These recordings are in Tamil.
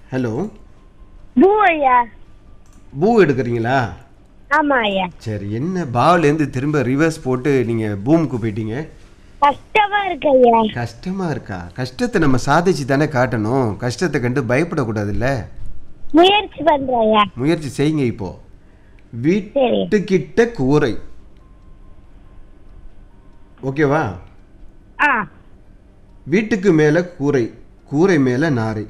ஹலோ பூ ஐயா பூ எடுக்கிறீங்களா ஆமா ஐயா சரி என்ன பாவிலேருந்து திரும்ப ரிவர்ஸ் போட்டு நீங்கள் பூமுக்கு போயிட்டீங்க கஷ்டமா இருக்கு ஐயா கஷ்டமா இருக்கா கஷ்டத்தை நம்ம சாதிச்சு தானே காட்டணும் கஷ்டத்தை கண்டு பயப்படக்கூடாதுல்ல முயற்சி பண்றேன் ஐயா முயற்சி செய்யுங்க இப்போ வீட்டுக்கிட்ட கூரை ஓகேவா ஆ வீட்டுக்கு மேல கூரை கூரை மேல நாரை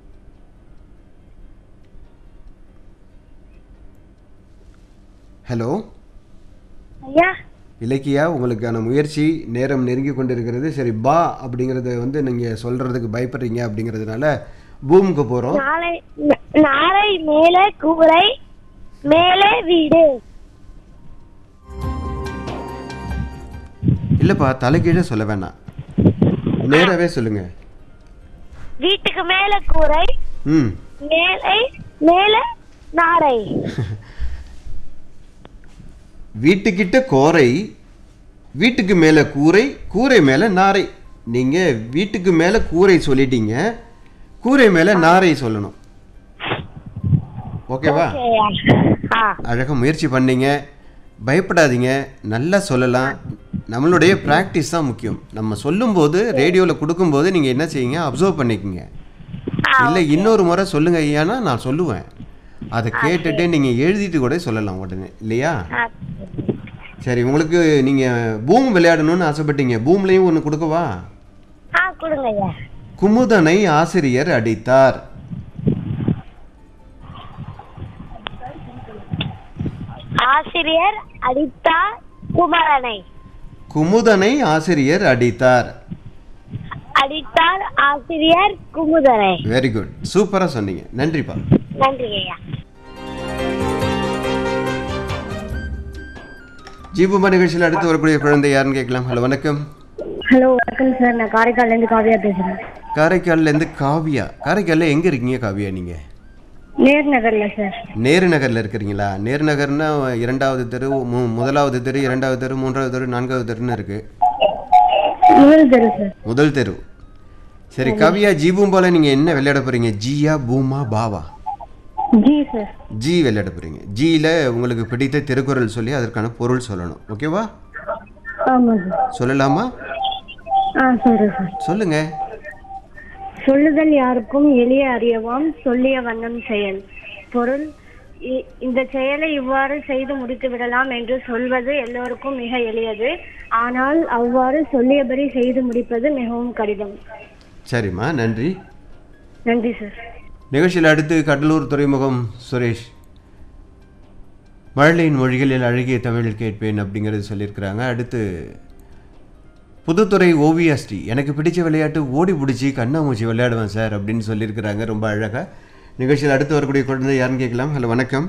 ஹலோ ஐயா இலக்கியா உங்களுக்கான முயற்சி நேரம் நெருங்கி கொண்டிருக்கிறது சரி பா அப்படிங்கிறத வந்து நீங்கள் சொல்கிறதுக்கு பயப்படுறீங்க அப்படிங்கிறதுனால பூமுக்கு போகிறோம் நாளை ந- நாளை மேலே கூரை மேலே வீடு இல்லைப்பா தலைகீழே சொல்ல வேணாம் நேராகவே சொல்லுங்க வீட்டுக்கு மேல கூரை ம் மேலே மேலே நாரை வீட்டுக்கிட்ட கோரை வீட்டுக்கு மேலே கூரை கூரை மேலே நாரை நீங்கள் வீட்டுக்கு மேலே கூரை சொல்லிட்டீங்க கூரை மேலே நாரை சொல்லணும் ஓகேவா ஓகே ஐயா ஆ அழகாக முயற்சி பண்ணீங்க பயப்படாதீங்க நல்லா சொல்லலாம் நம்மளுடைய ப்ராக்டிஸ் தான் முக்கியம் நம்ம சொல்லும்போது ரேடியோவில் கொடுக்கும்போது நீங்கள் என்ன செய்யுங்க அப்சர்வ் பண்ணிக்கோங்க ஆ, இல்லை இன்னொரு முறை சொல்லுங்க ஐயானா நான் சொல்லுவேன் அதை கேட்டுட்டு நீங்கள் எழுதிட்டு கூட சொல்லலாம் உடனே இல்லையா ஆ. சரி உங்களுக்கு நீங்கள் பூம் விளையாடணும்னு ஆசைப்பட்டீங்க பூம்லேயும் ஒன்று கொடுக்கவா ஆ கொடுங்க ஐயா குமுதனை ஆசிரியர் அடித்தார் ஆசிரியர் அடித்தார் குமரனை குமுதனை ஆசிரியர் அடித்தார் அடித்தார் ஆசிரியர் குமுதனை வெரி குட் சூப்பராக சொன்னீங்க நன்றிப்பா நன்றி ஐயா ஜீபுமா நிகழ்ச்சியில் அடுத்து வரக்கூடிய குழந்தை யாருன்னு கேட்கலாம் ஹலோ வணக்கம் ஹலோ வணக்கம் சார் நான் காரைக்கால்லேருந்து காவியா பேசுகிறேன் காரைக்கால்லேருந்து காவியா காரைக்காலில் எங்கே இருக்கீங்க காவியா நீங்கள் நேர் நகரில் சார் நேரு நகரில் இருக்கிறீங்களா நேரு நகர்னா இரண்டாவது தெரு மு முதலாவது தெரு இரண்டாவது தெரு மூன்றாவது தெரு நான்காவது தெருன்னு இருக்குது முதல் தெரு சார் முதல் தெரு சரி கவியா ஜீபும் போல நீங்கள் என்ன விளையாட போகிறீங்க ஜியா பூமா பாவா ஜி சார் ஜி விளையாட போகிறீங்க ஜியில் உங்களுக்கு பிடித்த திருக்குறள் சொல்லி அதற்கான பொருள் சொல்லணும் ஓகேவா ஆமாம் சார் சொல்லலாமா ஆ சொல்கிறேன் சார் சொல்லுங்கள் சொல்லுதல் யாருக்கும் எளிய அறியவாம் சொல்லிய வண்ணம் செயல் பொருள் இ- இந்த செயலை இவ்வாறு செய்து முடித்து விடலாம் என்று சொல்வது எல்லோருக்கும் மிக எளியது ஆனால் அவ்வாறு சொல்லியபடி செய்து முடிப்பது மிகவும் கடினம் சரிம்மா நன்றி நன்றி சார் நிகழ்ச்சியில் அடுத்து கடலூர் துறைமுகம் சுரேஷ் மழலையின் மொழிகளில் அழகிய தமிழில் கேட்பேன் அப்படிங்கிறது சொல்லியிருக்கிறாங்க அடுத்து புதுத்துறை ஓவியாஸ்ரீ எனக்கு பிடிச்ச விளையாட்டு ஓடி பிடிச்சி கண்ணாமூச்சி விளையாடுவேன் சார் அப்படின்னு சொல்லியிருக்கிறாங்க ரொம்ப அழகாக நிகழ்ச்சியில் அடுத்து வரக்கூடிய குழந்தை யாருன்னு கேட்கலாம் ஹலோ வணக்கம்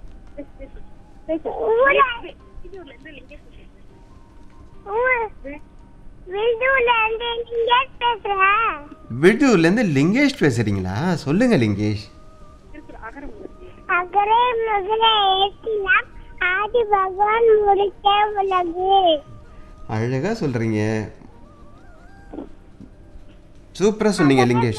விழுதூர்லேருந்து லிங்கேஷ் பேசுகிறீங்களா சொல்லுங்க லிங்கேஷ் அகரே முதலே ஏற்றினார் ஆதி பகவான் முடிக்க உலகு அழகாக சொல்கிறீங்க சூப்பராக சொன்னீங்க லிங்கேஷ்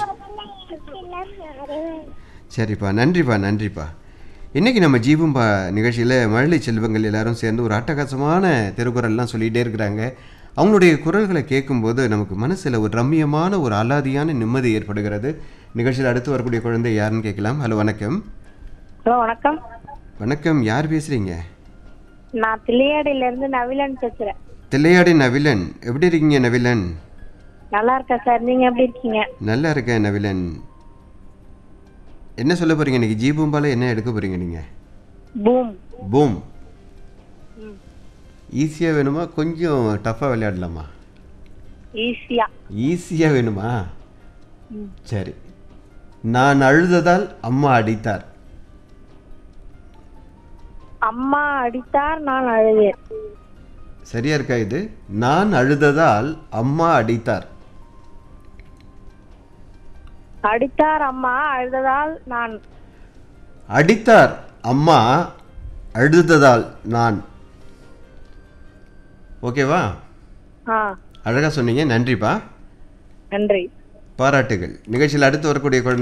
சரிப்பா நன்றிப்பா நன்றிப்பா இன்றைக்கி நம்ம ஜீவம்பா நிகழ்ச்சியில் மழலை செல்வங்கள் எல்லாரும் சேர்ந்து ஒரு அட்டகாசமான திருக்குறள்லாம் சொல்லிகிட்டே இருக்கிறாங்க அவங்களுடைய குரல்களை கேட்கும்போது நமக்கு மனசில் ஒரு ரம்மியமான ஒரு அலாதியான நிம்மதி ஏற்படுகிறது நிகழ்ச்சியில் அடுத்து வரக்கூடிய குழந்தை யாருன்னு கேட்கலாம் ஹலோ வணக்கம் ஹலோ வணக்கம் வணக்கம் யார் பேசுகிறீங்க நான் பிள்ளையாடில இருந்து நவிலன் பேசுறேன் தில்லையாடி நவிலன் எப்படி இருக்கீங்க நவிலன் நல்லா இருக்கேன் சார் நீங்க எப்படி இருக்கீங்க நல்லா இருக்கேன் நவிலன் என்ன சொல்ல போகிறீங்க இன்னைக்கு ஜீபூம்பால என்ன எடுக்க போகிறீங்க நீங்கள் பூம் பூம் ஈஸியாக வேணுமா கொஞ்சம் டஃப்பாக விளையாடலாமா ஈஸியா ஈஸியாக வேணுமா சரி நான் அழுததால் அம்மா அடித்தார் அம்மா அடித்தார் நான் அழுதேன் சரியா இருக்கா இது நான் அழுததால் அம்மா அடித்தார் அடித்தார் அம்மா அழுததால் நான் அடித்தார் அம்மா அழுததால் நான் ஓகேவா ஆ அழகாக சொன்னீங்க நன்றிப்பா நன்றி பாராட்டுகள் நிகழ்ச்சியில் அடுத்து வரக்கூடிய குழந்தை